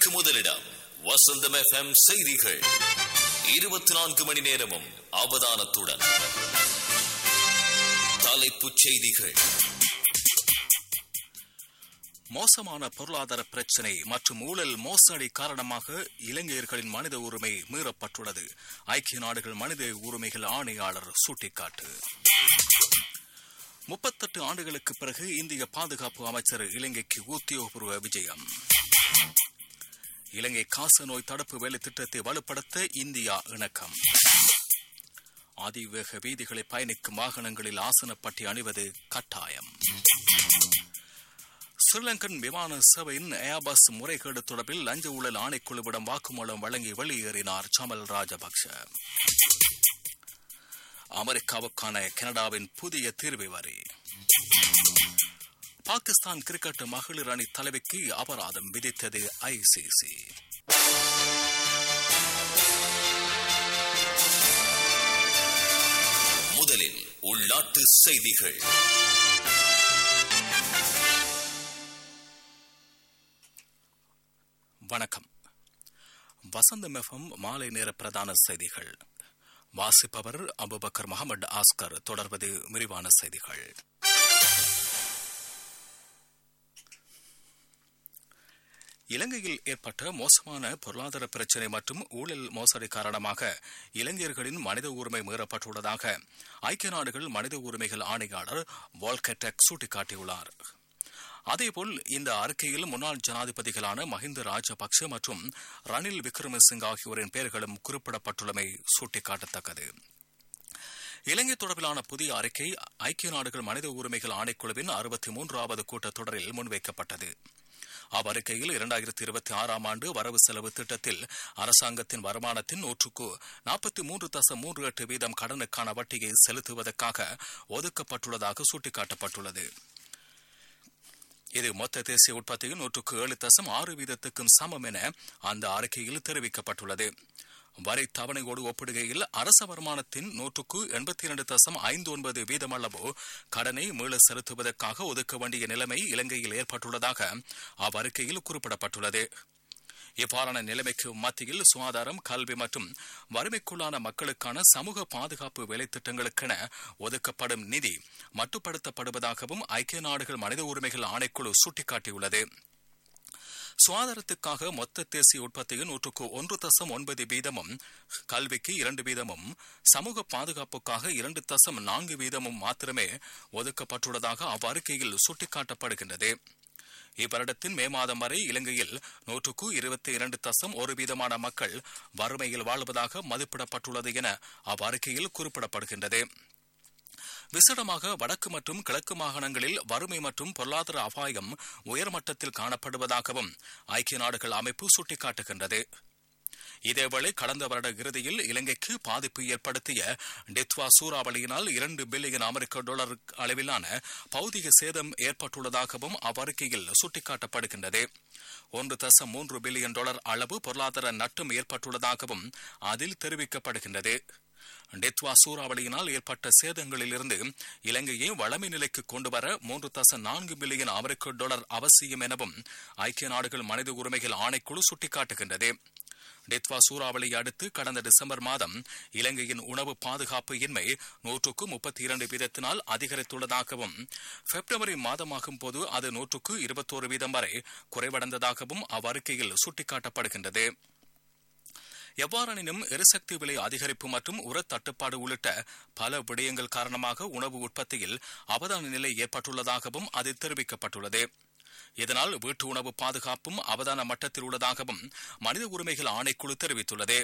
செய்திகளுக்கு முதலிடம் வசந்தம் எஃப்எம் செய்திகள் இருபத்தி நான்கு மணி நேரமும் அவதானத்துடன் தலைப்புச் செய்திகள் மோசமான பொருளாதார பிரச்சினை மற்றும் ஊழல் மோசடி காரணமாக இலங்கையர்களின் மனித உரிமை மீறப்பட்டுள்ளது ஐக்கிய நாடுகள் மனித உரிமைகள் ஆணையாளர் சுட்டிக்காட்டு முப்பத்தெட்டு ஆண்டுகளுக்கு பிறகு இந்திய பாதுகாப்பு அமைச்சர் இலங்கைக்கு உத்தியோகபூர்வ விஜயம் இலங்கை காச நோய் தடுப்பு வேலை திட்டத்தை வலுப்படுத்த இந்தியா இணக்கம் அதிவேக வீதிகளை பயணிக்கும் வாகனங்களில் ஆசனப்பட்டி அணிவது கட்டாயம் ஸ்ரீலங்கன் விமான சேவையின் ஏர்பஸ் முறைகேடு தொடர்பில் லஞ்ச ஊழல் ஆணைக்குழுவிடம் வாக்குமூலம் வழங்கி வெளியேறினார் சமல் ராஜபக்ஷ அமெரிக்காவுக்கான கனடாவின் புதிய தீர்வு வரி பாகிஸ்தான் கிரிக்கெட் மகளிர் அணி தலைவிக்கு அபராதம் விதித்தது ஐசிசி முதலில் உள்நாட்டு செய்திகள் வணக்கம் வசந்தம் எஃப்எம் மாலை நேர பிரதான செய்திகள் வாசிப்பவர் அபுபக்கர் முகமது ஆஸ்கர் தொடர்வது விரிவான செய்திகள் இலங்கையில் ஏற்பட்ட மோசமான பொருளாதார பிரச்சினை மற்றும் ஊழல் மோசடி காரணமாக இளைஞர்களின் மனித உரிமை மீறப்பட்டுள்ளதாக ஐக்கிய நாடுகள் மனித உரிமைகள் ஆணையாளர் வால்கெட்டக் சுட்டிக்காட்டியுள்ளார் அதேபோல் இந்த அறிக்கையில் முன்னாள் ஜனாதிபதிகளான மஹிந்த ராஜபக்ஷ மற்றும் ரணில் விக்ரமசிங் ஆகியோரின் பெயர்களும் குறிப்பிடப்பட்டுள்ளமை சுட்டிக்காட்டத்தக்கது இலங்கை தொடர்பிலான புதிய அறிக்கை ஐக்கிய நாடுகள் மனித உரிமைகள் ஆணைக்குழுவின் அறுபத்தி மூன்றாவது கூட்டத்தொடரில் முன்வைக்கப்பட்டது அவ்வறிக்கையில் இரண்டாயிரத்தி இருபத்தி ஆறாம் ஆண்டு வரவு செலவு திட்டத்தில் அரசாங்கத்தின் வருமானத்தின் நூற்றுக்கு நாற்பத்தி மூன்று தசம் மூன்று எட்டு வீதம் கடனுக்கான வட்டியை செலுத்துவதற்காக ஒதுக்கப்பட்டுள்ளதாக சுட்டிக்காட்டப்பட்டுள்ளது இது மொத்த தேசிய உற்பத்தியின் நூற்றுக்கு ஏழு தசம் ஆறு வீதத்துக்கும் சமம் என அந்த அறிக்கையில் தெரிவிக்கப்பட்டுள்ளது வரி தவணையோடு ஒப்பிடுகையில் அரச வருமானத்தின் நூற்றுக்கு எண்பத்தி இரண்டு தசம் ஐந்து ஒன்பது வீதமளவு கடனை மீள செலுத்துவதற்காக ஒதுக்க வேண்டிய நிலைமை இலங்கையில் ஏற்பட்டுள்ளதாக அவ்வறிக்கையில் குறிப்பிடப்பட்டுள்ளது இவ்வாறான நிலைமைக்கு மத்தியில் சுகாதாரம் கல்வி மற்றும் வறுமைக்குள்ளான மக்களுக்கான சமூக பாதுகாப்பு வேலைத்திட்டங்களுக்கென ஒதுக்கப்படும் நிதி மட்டுப்படுத்தப்படுவதாகவும் ஐக்கிய நாடுகள் மனித உரிமைகள் ஆணைக்குழு சுட்டிக்காட்டியுள்ளது சுகாதாரத்துக்காக மொத்த தேசிய உற்பத்தியின் நூற்றுக்கு ஒன்று தசம் ஒன்பது வீதமும் கல்விக்கு இரண்டு வீதமும் சமூக பாதுகாப்புக்காக இரண்டு தசம் நான்கு வீதமும் மாத்திரமே ஒதுக்கப்பட்டுள்ளதாக அவ்வறிக்கையில் சுட்டிக்காட்டப்படுகின்றது இவ்வருடத்தின் மே மாதம் வரை இலங்கையில் நூற்றுக்கு இருபத்தி இரண்டு தசம் ஒரு வீதமான மக்கள் வறுமையில் வாழ்வதாக மதிப்பிடப்பட்டுள்ளது என அவ்வறிக்கையில் குறிப்பிடப்படுகின்றது விசேடமாக வடக்கு மற்றும் கிழக்கு மாகாணங்களில் வறுமை மற்றும் பொருளாதார அபாயம் உயர்மட்டத்தில் காணப்படுவதாகவும் ஐக்கிய நாடுகள் அமைப்பு சுட்டிக்காட்டுகின்றது இதேவேளை கடந்த வருட இறுதியில் இலங்கைக்கு பாதிப்பு ஏற்படுத்திய டெத்வா சூறாவளியினால் இரண்டு பில்லியன் அமெரிக்க டாலர் அளவிலான பௌதிக சேதம் ஏற்பட்டுள்ளதாகவும் அவ்வறிக்கையில் சுட்டிக்காட்டப்படுகின்றது ஒன்று தசம் மூன்று பில்லியன் டாலர் அளவு பொருளாதார நட்டம் ஏற்பட்டுள்ளதாகவும் அதில் தெரிவிக்கப்படுகின்றது டெத்வா சூறாவளியினால் ஏற்பட்ட சேதங்களிலிருந்து இலங்கையை வளமை நிலைக்கு கொண்டுவர மூன்று தசம் நான்கு பில்லியன் அமெரிக்க டாலர் அவசியம் எனவும் ஐக்கிய நாடுகள் மனித உரிமைகள் ஆணைக்குழு சுட்டிக்காட்டுகின்றது டெத்வா சூறாவளியை அடுத்து கடந்த டிசம்பர் மாதம் இலங்கையின் உணவு பாதுகாப்பு இன்மை நூற்றுக்கு முப்பத்தி இரண்டு வீதத்தினால் அதிகரித்துள்ளதாகவும் பிப்ரவரி மாதமாகும் போது அது நூற்றுக்கு இருபத்தோரு வீதம் வரை குறைவடைந்ததாகவும் அவ்வறிக்கையில் சுட்டிக்காட்டப்படுகின்றது எவ்வாறெனினும் எரிசக்தி விலை அதிகரிப்பு மற்றும் உர தட்டுப்பாடு உள்ளிட்ட பல விடயங்கள் காரணமாக உணவு உற்பத்தியில் அவதான நிலை ஏற்பட்டுள்ளதாகவும் அதில் தெரிவிக்கப்பட்டுள்ளது இதனால் வீட்டு உணவு பாதுகாப்பும் அவதான மட்டத்தில் உள்ளதாகவும் மனித உரிமைகள் ஆணைக்குழு தெரிவித்துள்ளது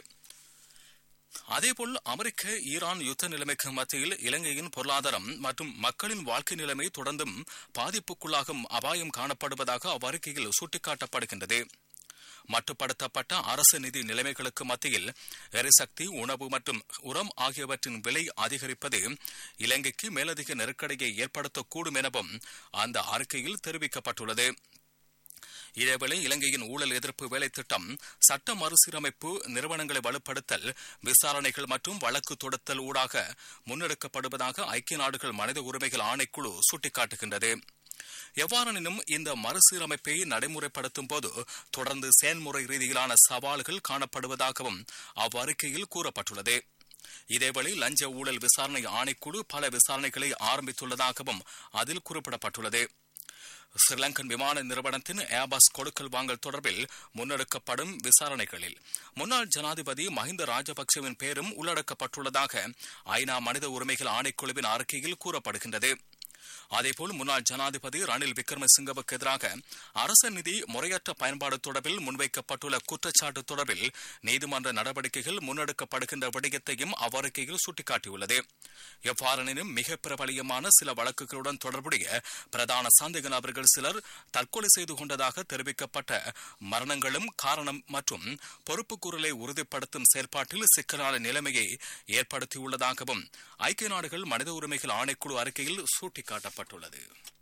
அதேபோல் அமெரிக்க ஈரான் யுத்த நிலைமைக்கு மத்தியில் இலங்கையின் பொருளாதாரம் மற்றும் மக்களின் வாழ்க்கை நிலைமை தொடர்ந்தும் பாதிப்புக்குள்ளாகும் அபாயம் காணப்படுவதாக அவ்வறிக்கையில் சுட்டிக்காட்டப்படுகின்றது மட்டுப்படுத்தப்பட்ட அரசு நிதி நிலைமைகளுக்கு மத்தியில் எரிசக்தி உணவு மற்றும் உரம் ஆகியவற்றின் விலை அதிகரிப்பது இலங்கைக்கு மேலதிக நெருக்கடியை ஏற்படுத்தக்கூடும் எனவும் அந்த அறிக்கையில் தெரிவிக்கப்பட்டுள்ளது இதேவேளை இலங்கையின் ஊழல் எதிர்ப்பு வேலை திட்டம் சட்ட மறுசீரமைப்பு நிறுவனங்களை வலுப்படுத்தல் விசாரணைகள் மற்றும் வழக்கு தொடுத்தல் ஊடாக முன்னெடுக்கப்படுவதாக ஐக்கிய நாடுகள் மனித உரிமைகள் ஆணைக்குழு சுட்டிக்காட்டுகின்றது எவ்வாறெனினும் இந்த மறுசீரமைப்பை நடைமுறைப்படுத்தும் போது தொடர்ந்து செயல்முறை ரீதியிலான சவால்கள் காணப்படுவதாகவும் அவ்வறிக்கையில் கூறப்பட்டுள்ளது இதேவேளை லஞ்ச ஊழல் விசாரணை ஆணைக்குழு பல விசாரணைகளை ஆரம்பித்துள்ளதாகவும் அதில் குறிப்பிடப்பட்டுள்ளது ஸ்ரீலங்கன் விமான நிறுவனத்தின் ஏபாஸ் கொடுக்கல் வாங்கல் தொடர்பில் முன்னெடுக்கப்படும் விசாரணைகளில் முன்னாள் ஜனாதிபதி மஹிந்த ராஜபக்சவின் பேரும் உள்ளடக்கப்பட்டுள்ளதாக ஐநா மனித உரிமைகள் ஆணைக்குழுவின் அறிக்கையில் கூறப்படுகின்றது அதேபோல் முன்னாள் ஜனாதிபதி ரணில் விக்ரமசிங்கவுக்கு எதிராக அரச நிதி முறையற்ற பயன்பாடு தொடர்பில் முன்வைக்கப்பட்டுள்ள குற்றச்சாட்டு தொடர்பில் நீதிமன்ற நடவடிக்கைகள் முன்னெடுக்கப்படுகின்ற விடயத்தையும் அவ்வறிக்கையில் சுட்டிக்காட்டியுள்ளது எவ்வாறெனினும் மிக பிரபலியமான சில வழக்குகளுடன் தொடர்புடைய பிரதான சந்தேக நபர்கள் சிலர் தற்கொலை செய்து கொண்டதாக தெரிவிக்கப்பட்ட மரணங்களும் காரணம் மற்றும் பொறுப்புக்கூறலை உறுதிப்படுத்தும் செயல்பாட்டில் சிக்கலான நிலைமையை ஏற்படுத்தியுள்ளதாகவும் ஐக்கிய நாடுகள் மனித உரிமைகள் ஆணைக்குழு அறிக்கையில் சுட்டிக்காட்டப்பட்டுள்ளது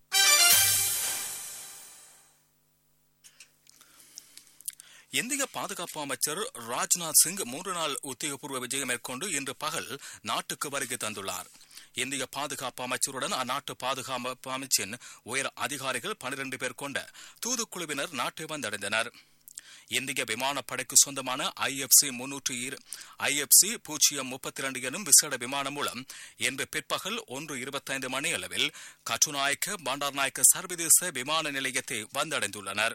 இந்திய பாதுகாப்பு அமைச்சர் ராஜ்நாத் சிங் மூன்று நாள் உத்தியோகபூர்வ விஜயம் மேற்கொண்டு இன்று பகல் நாட்டுக்கு வருகை தந்துள்ளார் இந்திய பாதுகாப்பு அமைச்சருடன் அந்நாட்டு பாதுகாப்பு அமைச்சின் உயர் அதிகாரிகள் பனிரெண்டு பேர் கொண்ட தூதுக்குழுவினர் நாட்டை வந்தடைந்தனர் இந்திய விமானப்படைக்கு சொந்தமான ஐஎஃப்சி முன்னூற்றி ஐஎஃப்சி பூஜ்ஜியம் முப்பத்தி இரண்டு எனும் விசேட விமானம் மூலம் இன்று பிற்பகல் ஒன்று இருபத்தைந்து மணி அளவில் கட்டுநாயக்க பண்டார்நாயக்க சர்வதேச விமான நிலையத்தை வந்தடைந்துள்ளனர்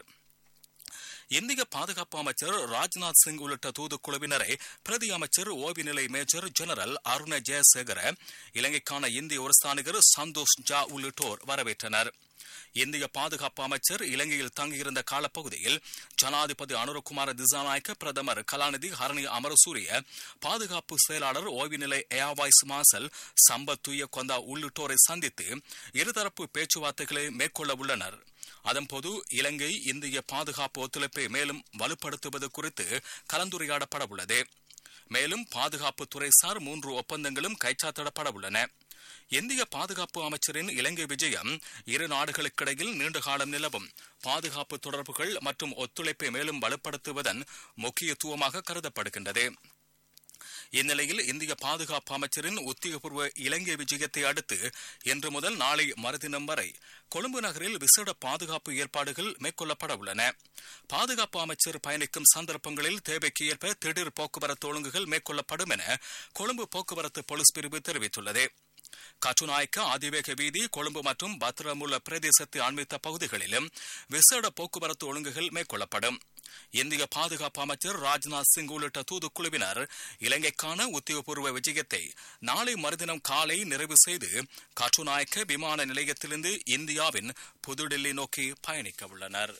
இந்திய பாதுகாப்பு அமைச்சர் ராஜ்நாத் சிங் உள்ளிட்ட தூதுக்குழுவினரை பிரதி அமைச்சர் ஓய்வு நிலை மேஜர் ஜெனரல் அருண ஜெயசேகர இலங்கைக்கான இந்திய உரஸ்தானிகர் சந்தோஷ் ஜா உள்ளிட்டோர் வரவேற்றனர் இந்திய பாதுகாப்பு அமைச்சர் இலங்கையில் தங்கியிருந்த காலப்பகுதியில் ஜனாதிபதி அனுரகுமார திசாநாயக்க பிரதமர் கலாநிதி ஹரணி அமரசூரிய பாதுகாப்பு செயலாளர் ஓய்வு நிலை ஏவாய்ஸ் மாசல் சம்பத் துய்ய கொந்தா உள்ளிட்டோரை சந்தித்து இருதரப்பு பேச்சுவார்த்தைகளை மேற்கொள்ள உள்ளனர் அதன்போது இலங்கை இந்திய பாதுகாப்பு ஒத்துழைப்பை மேலும் வலுப்படுத்துவது குறித்து கலந்துரையாடப்பட உள்ளது மேலும் பாதுகாப்பு துறைசார் மூன்று ஒப்பந்தங்களும் கைச்சாத்திடப்பட உள்ளன இந்திய பாதுகாப்பு அமைச்சரின் இலங்கை விஜயம் இரு நாடுகளுக்கிடையில் நீண்ட காலம் நிலவும் பாதுகாப்பு தொடர்புகள் மற்றும் ஒத்துழைப்பை மேலும் வலுப்படுத்துவதன் முக்கியத்துவமாக கருதப்படுகின்றது இந்நிலையில் இந்திய பாதுகாப்பு அமைச்சரின் உத்தியோகபூர்வ இலங்கை விஜயத்தை அடுத்து இன்று முதல் நாளை மறுதினம் வரை கொழும்பு நகரில் விசேட பாதுகாப்பு ஏற்பாடுகள் மேற்கொள்ளப்பட உள்ளன பாதுகாப்பு அமைச்சர் பயணிக்கும் சந்தர்ப்பங்களில் தேவைக்கு ஏற்ப திடீர் போக்குவரத்து ஒழுங்குகள் மேற்கொள்ளப்படும் என கொழும்பு போக்குவரத்து போலீஸ் பிரிவு தெரிவித்துள்ளது கட்டுநாயக்க அதிவேக வீதி கொழும்பு மற்றும் பத்ரமுல்ல பிரதேசத்தை அண்மித்த பகுதிகளிலும் விசேட போக்குவரத்து ஒழுங்குகள் மேற்கொள்ளப்படும் இந்திய பாதுகாப்பு அமைச்சர் ராஜ்நாத் சிங் உள்ளிட்ட தூதுக்குழுவினர் இலங்கைக்கான உத்தியோகபூர்வ விஜயத்தை நாளை மறுதினம் காலை நிறைவு செய்து கட்டுநாயக்க விமான நிலையத்திலிருந்து இந்தியாவின் புதுடில்லி நோக்கி பயணிக்க உள்ளனர்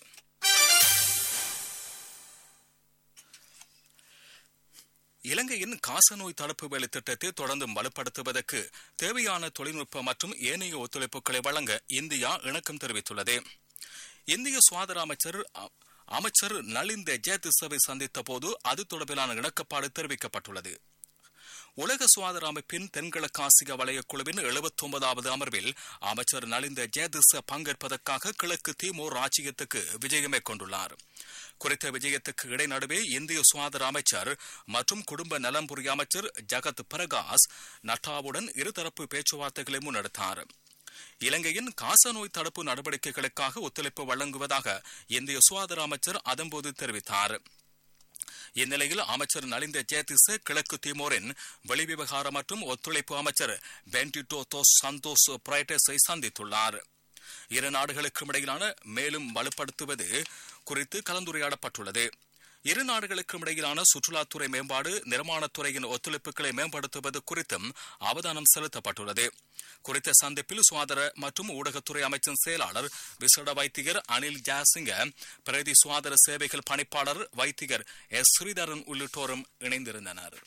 இலங்கையின் காசநோய் தடுப்பு வேலை திட்டத்தை தொடர்ந்து வலுப்படுத்துவதற்கு தேவையான தொழில்நுட்ப மற்றும் ஏனைய ஒத்துழைப்புகளை வழங்க இந்தியா இணக்கம் தெரிவித்துள்ளது இந்திய சுகாதார அமைச்சர் அமைச்சர் நலிந்த ஜெயதிசவை சந்தித்த போது அது தொடர்பிலான இணக்கப்பாடு தெரிவிக்கப்பட்டுள்ளது உலக சுகாதார அமைப்பின் தென்கிழக்கு ஆசிய வலய குழுவின் எழுபத்தி ஒன்பதாவது அமர்வில் அமைச்சர் நலிந்த ஜெயதிச பங்கேற்பதற்காக கிழக்கு தீமோர் ராஜ்யத்துக்கு விஜயம் மேற்கொண்டுள்ளார் குறித்த விஜயத்துக்கு இடைநடுவே இந்திய சுகாதார அமைச்சர் மற்றும் குடும்ப நலம்புரி அமைச்சர் ஜகத் பிரகாஷ் நட்டாவுடன் இருதரப்பு பேச்சுவார்த்தைகளை முன்னெடுத்தார் இலங்கையின் காசநோய் தடுப்பு நடவடிக்கைகளுக்காக ஒத்துழைப்பு வழங்குவதாக இந்திய சுகாதார அமைச்சர் அதன்போது தெரிவித்தார் இந்நிலையில் அமைச்சர் நலிந்த ஜெயதிச கிழக்கு திமோரின் வெளிவிவகார மற்றும் ஒத்துழைப்பு அமைச்சர் பென்டிட்டோ தோஸ் சந்தோஷ் பிரைட்டஸை சந்தித்துள்ளார் இரு நாடுகளுக்கும் இடையிலான மேலும் வலுப்படுத்துவது குறித்து கலந்துரையாடப்பட்டுள்ளது இரு நாடுகளுக்கும் இடையிலான சுற்றுலாத்துறை மேம்பாடு நிர்மாணத்துறையின் ஒத்துழைப்புகளை மேம்படுத்துவது குறித்தும் அவதானம் செலுத்தப்பட்டுள்ளது குறித்த சந்திப்பில் சுகாதார மற்றும் ஊடகத்துறை அமைச்சின் செயலாளர் விசேட வைத்தியர் அனில் ஜாசிங்க பிரதி சுகாதார சேவைகள் பணிப்பாளர் வைத்தியர் எஸ் ஸ்ரீதரன் உள்ளிட்டோரும் இணைந்திருந்தனர்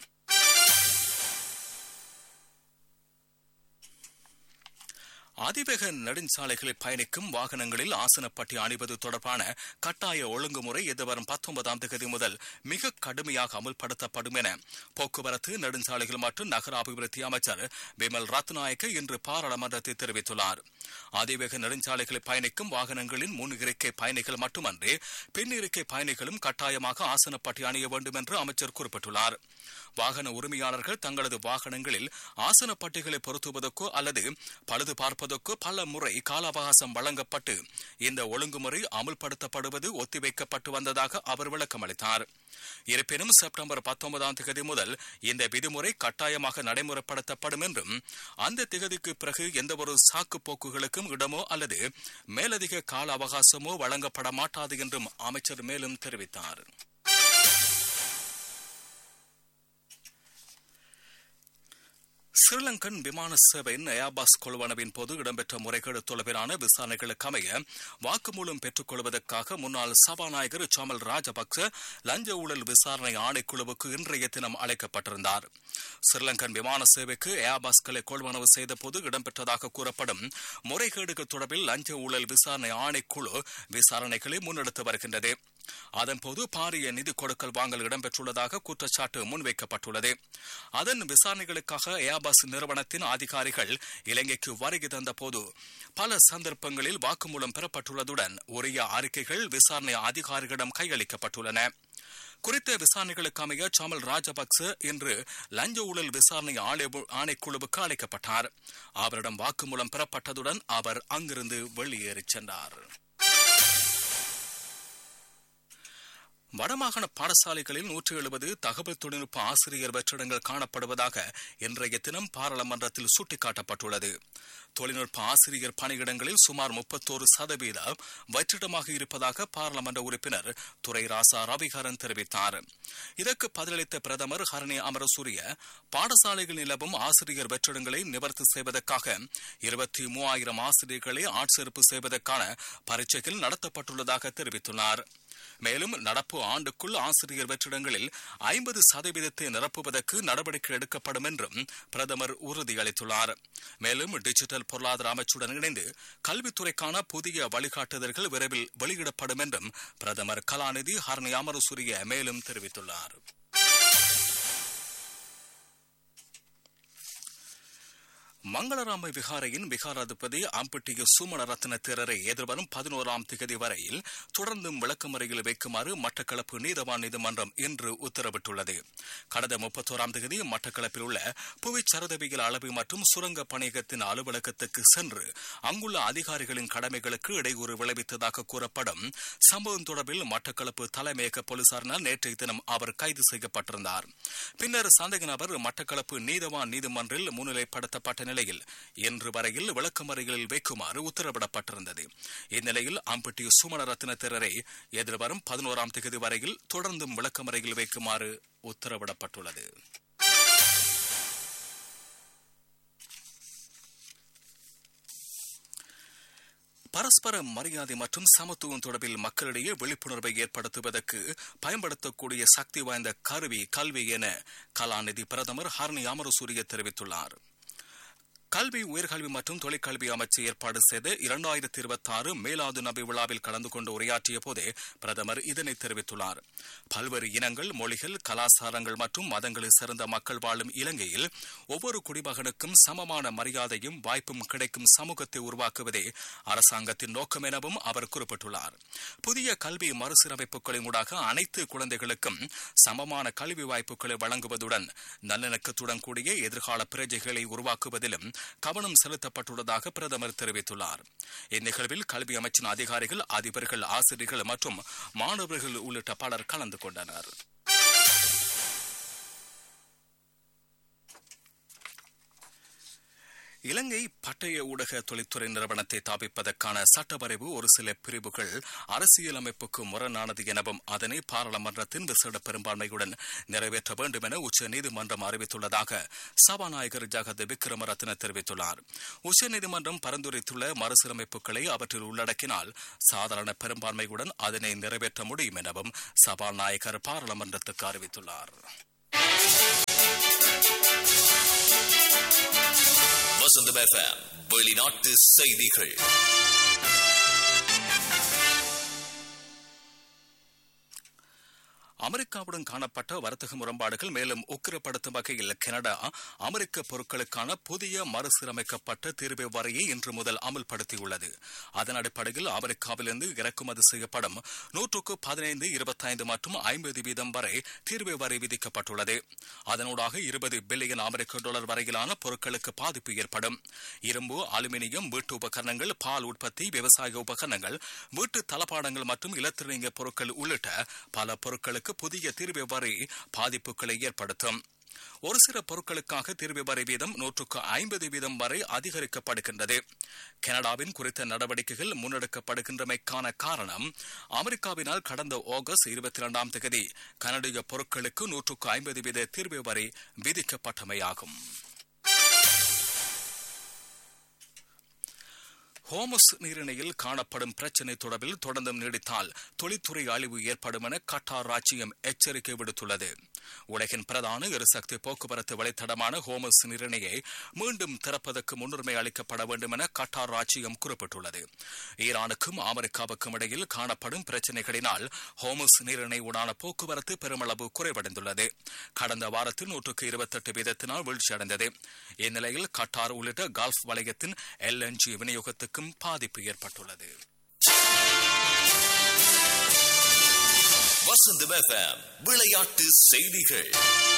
அதிவேக நெடுஞ்சாலைகளில் பயணிக்கும் வாகனங்களில் ஆசனப்பட்டி அணிவது தொடர்பான கட்டாய ஒழுங்குமுறை எதிர்வரும் பத்தொன்பதாம் தேதி முதல் மிக கடுமையாக அமல்படுத்தப்படும் என போக்குவரத்து நெடுஞ்சாலைகள் மற்றும் நகர அபிவிருத்தி அமைச்சர் விமல் ரத்நாயக்க இன்று பாராளுமன்றத்தில் தெரிவித்துள்ளார் அதிவேக நெடுஞ்சாலைகளில் பயணிக்கும் வாகனங்களின் முன் இருக்கை பயணிகள் மட்டுமன்றி பின் இருக்கை பயணிகளும் கட்டாயமாக ஆசனப்பட்டி அணிய வேண்டும் என்று அமைச்சர் குறிப்பிட்டுள்ளார் வாகன உரிமையாளர்கள் தங்களது வாகனங்களில் ஆசனப்பட்டிகளை பொருத்துவதற்கோ அல்லது பழுது பார்ப்பதற்கோ நிறைவேற்றுவதற்கு பல முறை கால அவகாசம் வழங்கப்பட்டு இந்த ஒழுங்குமுறை அமுல்படுத்தப்படுவது ஒத்திவைக்கப்பட்டு வந்ததாக அவர் விளக்கமளித்தார் இருப்பினும் செப்டம்பர் பத்தொன்பதாம் தேதி முதல் இந்த விதிமுறை கட்டாயமாக நடைமுறைப்படுத்தப்படும் என்றும் அந்த திகதிக்கு பிறகு எந்தவொரு சாக்கு போக்குகளுக்கும் இடமோ அல்லது மேலதிக கால அவகாசமோ வழங்கப்பட மாட்டாது என்றும் அமைச்சர் மேலும் தெரிவித்தார் ஸ்ரீலங்கன் விமான சேவையின் ஏர்பாஸ் கொள்வனவின் போது இடம்பெற்ற முறைகேடு தொடர்பிலான விசாரணைகளுக்கு அமைய வாக்குமூலம் பெற்றுக் கொள்வதற்காக முன்னாள் சபாநாயகர் சாமல் ராஜபக்ச லஞ்ச ஊழல் விசாரணை ஆணைக்குழுவுக்கு இன்றைய தினம் அழைக்கப்பட்டிருந்தார் ஸ்ரீலங்கன் விமான சேவைக்கு ஏர்பாஸ்களை கொள்வனவு செய்த போது இடம்பெற்றதாக கூறப்படும் முறைகேடுகள் தொடர்பில் லஞ்ச ஊழல் விசாரணை ஆணைக்குழு விசாரணைகளை முன்னெடுத்து வருகின்றது அதன்போது பாரிய நிதி கொடுக்கல் வாங்கல் இடம்பெற்றுள்ளதாக குற்றச்சாட்டு முன்வைக்கப்பட்டுள்ளது அதன் விசாரணைகளுக்காக ஏர்பஸ் நிறுவனத்தின் அதிகாரிகள் இலங்கைக்கு வருகை தந்தபோது பல சந்தர்ப்பங்களில் வாக்குமூலம் பெறப்பட்டுள்ளதுடன் உரிய அறிக்கைகள் விசாரணை அதிகாரிகளிடம் கையளிக்கப்பட்டுள்ளன குறித்த விசாரணைகளுக்கு அமைய சாமல் ராஜபக்ச இன்று லஞ்ச ஊழல் விசாரணை ஆணைக்குழுவுக்கு அழைக்கப்பட்டார் அவரிடம் வாக்குமூலம் பெறப்பட்டதுடன் அவர் அங்கிருந்து வெளியேறிச் சென்றார் வடமாகாண பாடசாலைகளில் நூற்றி எழுபது தகவல் தொழில்நுட்ப ஆசிரியர் வெற்றிடங்கள் காணப்படுவதாக இன்றைய தினம் பாராளுமன்றத்தில் சுட்டிக்காட்டப்பட்டுள்ளது தொழில்நுட்ப ஆசிரியர் பணியிடங்களில் சுமார் முப்பத்தோரு சதவீதம் வெற்றிடமாக இருப்பதாக பாராளுமன்ற உறுப்பினர் துரை ராசா ரவிகரன் தெரிவித்தார் இதற்கு பதிலளித்த பிரதமர் ஹரணி அமரசூரிய பாடசாலைகள் நிலவும் ஆசிரியர் வெற்றிடங்களை நிவர்த்தி செய்வதற்காக இருபத்தி மூவாயிரம் ஆசிரியர்களை ஆட்சேர்ப்பு செய்வதற்கான பரீட்சைகள் நடத்தப்பட்டுள்ளதாக தெரிவித்துள்ளார் மேலும் நடப்பு ஆண்டுக்குள் ஆசிரியர் வெற்றிடங்களில் ஐம்பது சதவீதத்தை நிரப்புவதற்கு நடவடிக்கை எடுக்கப்படும் என்றும் பிரதமர் உறுதியளித்துள்ளார் மேலும் டிஜிட்டல் பொருளாதார அமைச்சுடன் இணைந்து கல்வித்துறைக்கான புதிய வழிகாட்டுதல்கள் விரைவில் வெளியிடப்படும் என்றும் பிரதமர் கலாநிதி ஹர்னி அமரசூரிய மேலும் தெரிவித்துள்ளார் மங்களராம விகாரையின் விகாராதிபதி அம்பட்டிய சுமண ரத்ன தேரரை எதிர்வரும் பதினோராம் திகதி வரையில் தொடர்ந்தும் விளக்கமறையில் வைக்குமாறு மட்டக்களப்பு நீதவான் நீதிமன்றம் இன்று உத்தரவிட்டுள்ளது கடந்த முப்பத்தோராம் தேதி மட்டக்களப்பில் உள்ள புவி சரதவியல் அளவு மற்றும் சுரங்க பணியகத்தின் அலுவலகத்துக்கு சென்று அங்குள்ள அதிகாரிகளின் கடமைகளுக்கு இடையூறு விளைவித்ததாக கூறப்படும் சம்பவம் தொடர்பில் மட்டக்களப்பு தலைமையக போலீசாரினால் நேற்றைய தினம் அவர் கைது செய்யப்பட்டிருந்தார் பின்னர் சந்தேக நபர் மட்டக்களப்பு நீதவான் நீதிமன்றில் முன்னிலைப்படுத்தப்பட்ட நிலையில் இன்று வரையில் விளக்கமறைகளில் வைக்குமாறு உத்தரவிடப்பட்டிருந்தது இந்நிலையில் அம்பட்டி சுமண ரத்ன திரரை எதிர்வரும் பதினோராம் தேதி வரையில் தொடர்ந்தும் விளக்கமறையில் வைக்குமாறு உத்தரவிடப்பட்டுள்ளது பரஸ்பர மரியாதை மற்றும் சமத்துவம் தொடர்பில் மக்களிடையே விழிப்புணர்வை ஏற்படுத்துவதற்கு பயன்படுத்தக்கூடிய சக்தி வாய்ந்த கருவி கல்வி என கலாநிதி பிரதமர் ஹர்னி அமரசூரிய தெரிவித்துள்ளார் கல்வி உயர்கல்வி மற்றும் தொழிற்கல்வி அமைச்சு ஏற்பாடு செய்த இரண்டாயிரத்தி இருபத்தி ஆறு மேலாது நபி விழாவில் கலந்து கொண்டு உரையாற்றிய போதே பிரதமர் இதனை தெரிவித்துள்ளார் பல்வேறு இனங்கள் மொழிகள் கலாச்சாரங்கள் மற்றும் மதங்களை சேர்ந்த மக்கள் வாழும் இலங்கையில் ஒவ்வொரு குடிமகனுக்கும் சமமான மரியாதையும் வாய்ப்பும் கிடைக்கும் சமூகத்தை உருவாக்குவதே அரசாங்கத்தின் நோக்கம் எனவும் அவர் குறிப்பிட்டுள்ளார் புதிய கல்வி மறுசீரமைப்புகளின் ஊடாக அனைத்து குழந்தைகளுக்கும் சமமான கல்வி வாய்ப்புகளை வழங்குவதுடன் நல்லிணக்கத்துடன் கூடிய எதிர்கால பிரஜைகளை உருவாக்குவதிலும் கவனம் செலுத்தப்பட்டுள்ளதாக பிரதமர் தெரிவித்துள்ளார் இந்நிகழ்வில் கல்வி அமைச்சின் அதிகாரிகள் அதிபர்கள் ஆசிரியர்கள் மற்றும் மாணவர்கள் உள்ளிட்ட பலர் கலந்து கொண்டனர் இலங்கை பட்டய ஊடக தொழில்துறை நிறுவனத்தை தாபிப்பதற்கான சட்டவரைவு ஒரு சில பிரிவுகள் அரசியலமைப்புக்கு முரணானது எனவும் அதனை பாராளுமன்றத்தின் விசேட பெரும்பான்மையுடன் நிறைவேற்ற வேண்டும் என உச்சநீதிமன்றம் அறிவித்துள்ளதாக சபாநாயகர் ஜகத் விக்ரமரத்ன தெரிவித்துள்ளார் உச்சநீதிமன்றம் பரிந்துரைத்துள்ள மறுசீரமைப்புகளை அவற்றில் உள்ளடக்கினால் சாதாரண பெரும்பான்மையுடன் அதனை நிறைவேற்ற முடியும் எனவும் சபாநாயகர் பாராளுமன்றத்துக்கு அறிவித்துள்ளார் வசந்தம் எஃப்எம் வெளிநாட்டு செய்திகள் அமெரிக்காவுடன் காணப்பட்ட வர்த்தக முரண்பாடுகள் மேலும் உக்கிரப்படுத்தும் வகையில் கனடா அமெரிக்க பொருட்களுக்கான புதிய மறுசீரமைக்கப்பட்ட தீர்வு வரையை இன்று முதல் அமல்படுத்தியுள்ளது அதன் அடிப்படையில் அமெரிக்காவிலிருந்து இறக்குமதி செய்யப்படும் நூற்றுக்கு பதினைந்து இருபத்தைந்து மற்றும் ஐம்பது வீதம் வரை தீர்வு வரி விதிக்கப்பட்டுள்ளது அதனூடாக இருபது பில்லியன் அமெரிக்க டாலர் வரையிலான பொருட்களுக்கு பாதிப்பு ஏற்படும் இரும்பு அலுமினியம் வீட்டு உபகரணங்கள் பால் உற்பத்தி விவசாய உபகரணங்கள் வீட்டு தளபாடங்கள் மற்றும் இலத்திரனிய பொருட்கள் உள்ளிட்ட பல பொருட்களுக்கு புதிய தீர்வு வரி பாதிப்புகளை ஏற்படுத்தும் ஒரு சில பொருட்களுக்காக தீர்வு வரி வீதம் நூற்றுக்கு ஐம்பது வீதம் வரை அதிகரிக்கப்படுகின்றது கனடாவின் குறித்த நடவடிக்கைகள் முன்னெடுக்கப்படுகின்றமைக்கான காரணம் அமெரிக்காவினால் கடந்த ஆகஸ்ட் இருபத்தி இரண்டாம் தேதி கனடிய பொருட்களுக்கு நூற்றுக்கு ஐம்பது வீத தீர்வு வரி விதிக்கப்பட்டமையாகும் ஹோமஸ் நீரிணையில் காணப்படும் பிரச்சினை தொடர்பில் தொடர்ந்தும் நீடித்தால் தொழில்துறை அழிவு ஏற்படும் என கட்டார் ராச்சியம் எச்சரிக்கை விடுத்துள்ளது உலகின் பிரதான எரிசக்தி போக்குவரத்து வழித்தடமான ஹோமஸ் நீரிணையை மீண்டும் திறப்பதற்கு முன்னுரிமை அளிக்கப்பட வேண்டும் என கட்டார் ராச்சியம் குறிப்பிட்டுள்ளது ஈரானுக்கும் அமெரிக்காவுக்கும் இடையில் காணப்படும் பிரச்சினைகளினால் ஹோமஸ் நீரிணை உடான போக்குவரத்து பெருமளவு குறைவடைந்துள்ளது கடந்த வாரத்தில் நூற்றுக்கு இருபத்தெட்டு வீதத்தினால் வீழ்ச்சியடைந்தது இந்நிலையில் கட்டார் உள்ளிட்ட கல்ஃப் வலயத்தின் எல்என்ஜி விநியோகத்துக்கும் பாதிப்பு ஏற்பட்டுள்ளது வசந்தம் எஃப்எம் விளையாட்டு செய்திகள்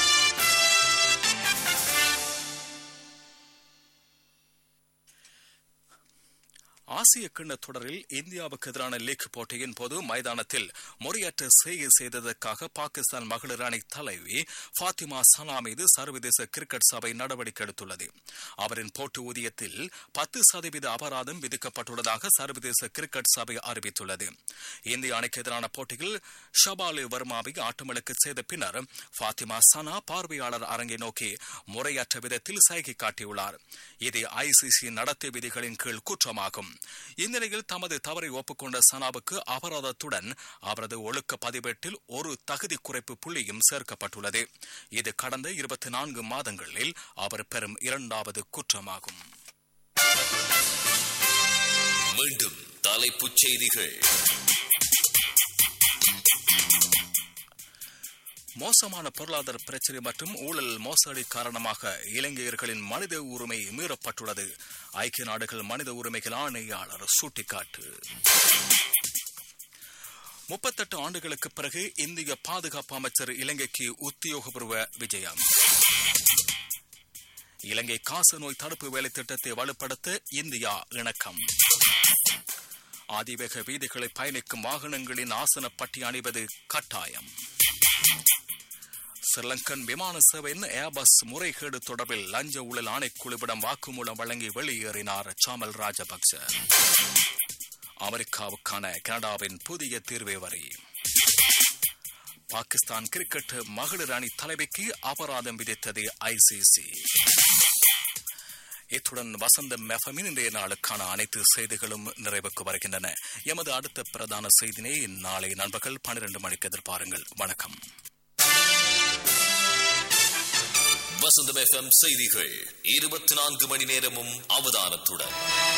ஆசிய கிண்ண தொடரில் இந்தியாவுக்கு எதிரான லீக் போட்டியின் போது மைதானத்தில் முறையற்ற செய்கை செய்ததற்காக பாகிஸ்தான் மகளிர் அணி தலைவி ஃபாத்திமா சனா மீது சர்வதேச கிரிக்கெட் சபை நடவடிக்கை எடுத்துள்ளது அவரின் போட்டு ஊதியத்தில் பத்து சதவீத அபராதம் விதிக்கப்பட்டுள்ளதாக சர்வதேச கிரிக்கெட் சபை அறிவித்துள்ளது இந்திய அணிக்கு எதிரான போட்டியில் ஷபாலி வர்மாவை ஆட்டமிழக்க செய்த பின்னர் ஃபாத்திமா சனா பார்வையாளர் அரங்கை நோக்கி முறையற்ற விதத்தில் சைகை காட்டியுள்ளார் இது ஐசிசி நடத்தை விதிகளின் கீழ் குற்றமாகும் இந்நிலையில் தமது தவறை ஒப்புக்கொண்ட சனாவுக்கு அபராதத்துடன் அவரது ஒழுக்க பதிவேட்டில் ஒரு தகுதி குறைப்பு புள்ளியும் சேர்க்கப்பட்டுள்ளது இது கடந்த இருபத்தி நான்கு மாதங்களில் அவர் பெறும் இரண்டாவது குற்றமாகும் மீண்டும் தலைப்புச் செய்திகள் மோசமான பொருளாதார பிரச்சனை மற்றும் ஊழல் மோசடி காரணமாக இலங்கையர்களின் மனித உரிமை மீறப்பட்டுள்ளது ஐக்கிய நாடுகள் மனித உரிமைகள் ஆணையாளர் சுட்டிக்காட்டு முப்பத்தெட்டு ஆண்டுகளுக்கு பிறகு இந்திய பாதுகாப்பு அமைச்சர் இலங்கைக்கு உத்தியோகபூர்வ விஜயம் இலங்கை காச நோய் தடுப்பு வேலை திட்டத்தை வலுப்படுத்த இந்தியா இணக்கம் அதிவேக வீதிகளை பயணிக்கும் வாகனங்களின் ஆசன பட்டி அணிவது கட்டாயம் ஸ்ரீலங்கன் விமான சேவையின் ஏர்பஸ் முறைகேடு தொடர்பில் லஞ்ச ஊழல் ஆணைக்குழுவிடம் வாக்குமூலம் வழங்கி வெளியேறினார் சாமல் ராஜபக்ச அமெரிக்காவுக்கான கனடாவின் புதிய தீர்வை வரி பாகிஸ்தான் கிரிக்கெட் மகளிர் அணி தலைவிக்கு அபராதம் விதித்தது ஐசிசி இத்துடன் வசந்தம் மெஃபமின் இன்றைய நாளுக்கான அனைத்து செய்திகளும் நிறைவுக்கு வருகின்றன எமது அடுத்த பிரதான செய்தினை நாளை நண்பர்கள் பன்னிரண்டு மணிக்கு எதிர்பாருங்கள் வணக்கம் வசந்தம் எஃப்எம் செய்திகள் இருபத்தி நான்கு மணி நேரமும் அவதானத்துடன்